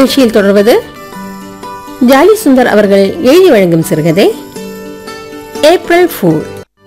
நிகழ்ச்சியில் தொடர்வது ஜாலி சுந்தர் அவர்கள் எழுதி வழங்கும் சிறுகதை ஏப்ரல் ஃபூல்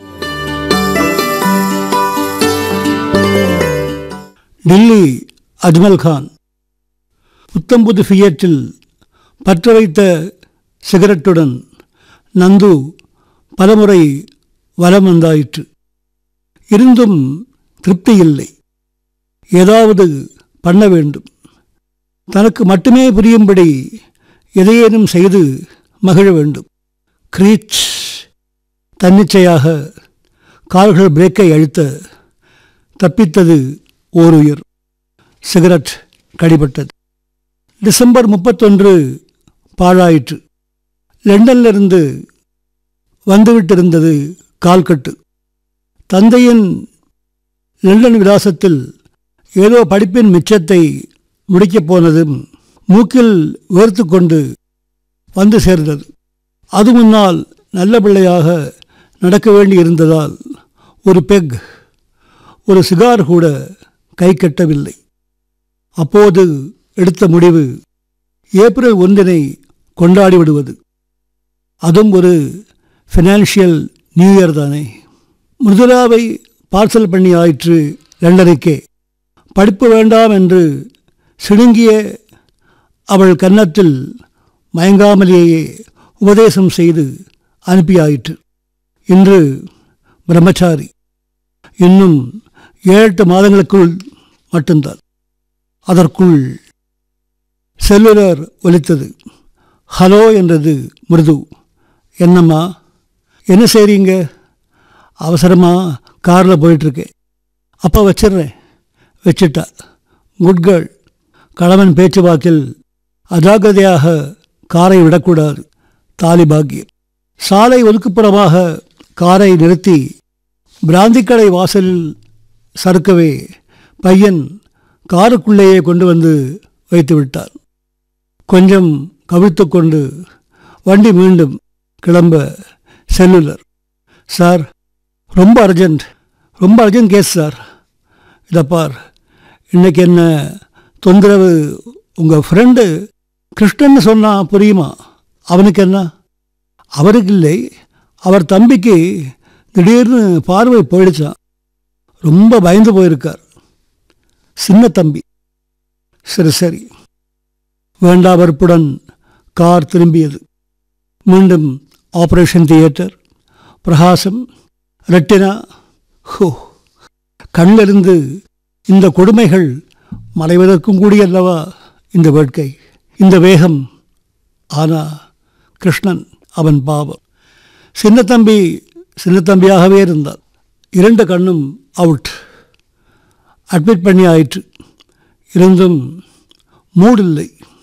டில்லி அஜ்மல் கான் புத்தம்புது ஃபியட்டில் பற்ற வைத்த சிகரெட்டுடன் நந்து பலமுறை வலம் வந்தாயிற்று இருந்தும் திருப்தி இல்லை ஏதாவது பண்ண வேண்டும் தனக்கு மட்டுமே புரியும்படி எதையேனும் செய்து மகிழ வேண்டும் கிரீச் தன்னிச்சையாக கால்கள் பிரேக்கை அழுத்த தப்பித்தது ஓர் உயிர் சிகரெட் கடிபட்டது டிசம்பர் முப்பத்தொன்று பாழாயிற்று லண்டனிலிருந்து வந்துவிட்டிருந்தது கால்கட்டு தந்தையின் லண்டன் விலாசத்தில் ஏதோ படிப்பின் மிச்சத்தை முடிக்கப் போனதும் மூக்கில் வேர்த்து கொண்டு வந்து சேர்ந்தது அது முன்னால் நல்ல பிள்ளையாக நடக்க வேண்டி இருந்ததால் ஒரு பெக் ஒரு சிகார் கூட கை கட்டவில்லை அப்போது எடுத்த முடிவு ஏப்ரல் ஒன்றினை கொண்டாடி விடுவது அதுவும் ஒரு ஃபினான்ஷியல் நியூ இயர் தானே மிருதுலாவை பார்சல் பண்ணி ஆயிற்று லண்டனுக்கே படிப்பு வேண்டாம் என்று சிடுங்கிய அவள் கன்னத்தில் மயங்காமலேயே உபதேசம் செய்து அனுப்பியாயிற்று இன்று பிரம்மச்சாரி இன்னும் ஏழு எட்டு மாதங்களுக்குள் மட்டும்தான் அதற்குள் செல்லுலர் ஒலித்தது ஹலோ என்றது மிருது என்னம்மா என்ன செய்றீங்க அவசரமாக காரில் போயிட்டுருக்கேன் அப்பா வச்சிடுறேன் வச்சிட்டா குட் கேர்ள் கணவன் பேச்சுவாக்கில் அஜாக்கிரதையாக காரை விடக்கூடாது தாலி பாக்கியம் சாலை ஒதுக்குப்புறமாக காரை நிறுத்தி பிராந்திக்கடை வாசலில் சறுக்கவே பையன் காருக்குள்ளேயே கொண்டு வந்து வைத்து விட்டார் கொஞ்சம் கவிழ்த்து கொண்டு வண்டி மீண்டும் கிளம்ப செல்லுலர் சார் ரொம்ப அர்ஜென்ட் ரொம்ப அர்ஜென்ட் கேஸ் சார் இதை பார் இன்னைக்கு என்ன தொந்தரவு உங்கள் ஃப்ரெண்டு கிருஷ்ணன்னு சொன்னா புரியுமா அவனுக்கு என்ன அவருக்கு இல்லை அவர் தம்பிக்கு திடீர்னு பார்வை போயிடுச்சான் ரொம்ப பயந்து போயிருக்கார் சின்ன தம்பி சரி சரி வேண்டா வெறுப்புடன் கார் திரும்பியது மீண்டும் ஆபரேஷன் தியேட்டர் பிரகாசம் ரெட்டினா ஹோ கண்ணிலிருந்து இந்த கொடுமைகள் மறைவதற்கும் கூடியல்லவா இந்த வேட்கை இந்த வேகம் ஆனா கிருஷ்ணன் அவன் பாவம் சின்ன தம்பி சின்ன தம்பியாகவே இருந்தார் இரண்டு கண்ணும் அவுட் அட்மிட் பண்ணி ஆயிற்று இருந்தும் மூடில்லை